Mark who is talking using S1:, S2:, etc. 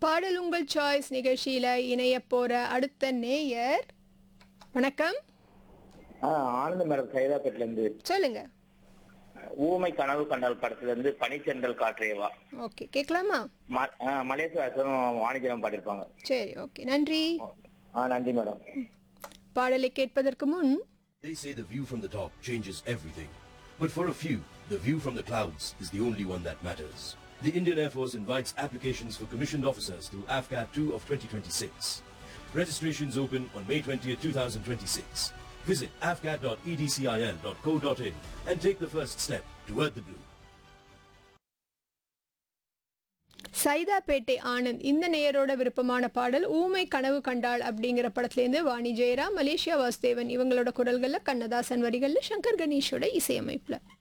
S1: பாடல் உங்கள் சாய்ஸ் நிகழ்ச்சியில இணைய போற அடுத்த நேயர் வணக்கம்
S2: ஆ ஆனந்த மேடம் சைதாப்பேட்ல இருந்து
S1: சொல்லுங்க
S2: ஊமை கனவு கண்டால் படத்துல இருந்து பனிச்சென்றல் காற்றேவா
S1: ஓகே கேட்கலாமா
S2: ம- ஆ, மலேசியாசனும் வாணிஜரம் பாடியிருப்பாங்க
S1: சரி ஓகே நன்றி
S2: ஆ நன்றி மேடம்
S1: பாடலை கேட்பதற்கு முன்
S3: They say the view from the top changes everything. But for a few, the view from the clouds is the only one that matters. The Indian Air Force invites applications for commissioned officers through AFCAT 2 of 2026. Registrations open on May 20th, 2026. Visit afcat.edcil.co.in and take the first step toward the blue.
S1: Saidapet Anand இந்த நேயரோட விருப்பமான பாடல் ஊமை கனவு கண்டாள் அப்படிங்கிற படத்துலேருந்து Vani Jayaram Malaysia Vasudevan இவங்களோட குரல்கள்ல கண்ணதாசன் வரிகள்ல சங்கர் கணேஷோட இசையமைப்புல